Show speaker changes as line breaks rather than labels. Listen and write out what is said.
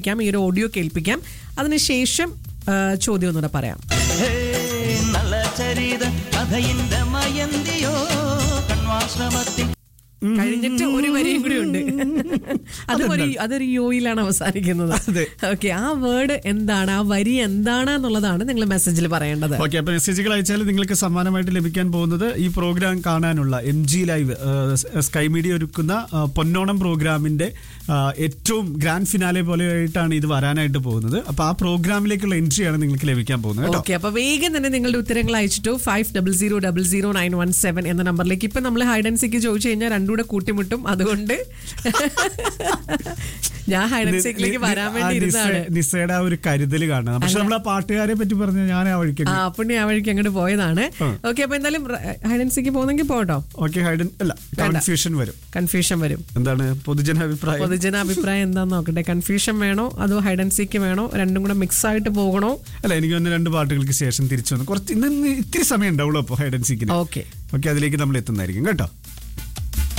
ഈ ഒരു ഓഡിയോ കേൾപ്പിക്കാം അതിനുശേഷം ആ, ചോദ്യം ഒന്നുകൂടെ പറയാം
ഹേ, നല്ല ചരിത കഥയിന്റെ മയന്തിയോ കണ്വാശ്രമത്തിൽ
കഴിഞ്ഞിട്ട് ഒരു വരിയും കൂടി ഉണ്ട് അത് ഒരു അതൊരു യോയിലാണ് അവസാനിക്കുന്നത്
അതെ.
ഓക്കെ ആ വേർഡ് എന്താണ് ആ വരി എന്താണ് എന്നുള്ളതാണ് നിങ്ങൾ മെസ്സേജിൽ പറയേണ്ടത്
ഓക്കെ അപ്പൊ മെസ്സേജുകൾ അയച്ചാൽ നിങ്ങൾക്ക് സമ്മാനമായിട്ട് ലഭിക്കാൻ പോകുന്നത് ഈ പ്രോഗ്രാം കാണാനുള്ള M G live sky media ഒരുക്കുന്ന ആ, പൊന്നോണം പ്രോഗ്രാമിന്റെ ആ, ഏറ്റവും ഗ്രാൻഡ് ഫിനാലെ പോലെയായിട്ടാണ് ഇത് വരാനായിട്ട് പോകുന്നത് അപ്പൊ ആ പ്രോഗ്രാമിലേക്കുള്ള എൻട്രിയാണ് നിങ്ങൾക്ക് ലഭിക്കാൻ പോകുന്നത് കേട്ടോ
ഓക്കെ അപ്പൊ വേഗം തന്നെ നിങ്ങളുടെ ഉത്തരങ്ങൾ അയച്ചിട്ടു five double zero double zero nine one seven എന്ന നമ്പറിലേക്ക് ഇപ്പൊ നമ്മൾ ഹൈഡ് ആൻഡ് സീക്ക് ചോദിച്ചു കഴിഞ്ഞാൽ രണ്ടുകൂടെ കൂട്ടിമുട്ടും അതുകൊണ്ട് ഞാൻ ഹൈഡ് ആൻഡ് സീക്കിലേക്ക് വരാൻ
ആ
വേണ്ടി ഇരുന്നാണ്
നിസ്സ- നിസ്സയുടെ ആ ഒരു കരുതൽ കാണുക പക്ഷെ നമ്മൾ ആ പാട്ടുകാരെ പറ്റി പറഞ്ഞ ഞാൻ ആ വഴിക്ക്
ആ പുണ്ണി ആ വഴിക്ക് അങ്ങോട്ട് പോയതാണ്
ആ.
ഓക്കെ അപ്പൊ എന്തായാലും ഹൈഡ് ആൻഡ് സീക്ക് പോകുന്നെങ്കിൽ പോട്ടോ
ഓക്കെ ഹൈഡൻ അല്ല കൺഫ്യൂഷൻ വരും
കൺഫ്യൂഷൻ വരും
എന്താണ് പൊതുജനാഭിപ്രായം
പൊതുജന അഭിപ്രായം എന്താന്ന് നോക്കട്ടെ കൺഫ്യൂഷൻ വേണോ അതോ ഹൈഡ് ആൻഡ് സീക്ക് വേണോ രണ്ടും കൂടെ മിക്സ് ആയിട്ട് പോകണോ
അല്ല എനിക്ക് തന്നെ രണ്ട് പാട്ടുകൾക്ക് ശേഷം തിരിച്ചു വന്നു കുറച്ച് ഇന്ന് ഇന്ന് ഇത്തിരി സമയം ഉണ്ടാവുള്ളൂ അപ്പോൾ ഹൈഡൻ സീക്കിന്
ഓക്കെ
ഓക്കെ അതിലേക്ക് നമ്മൾ എത്തുന്നതായിരിക്കും കേട്ടോ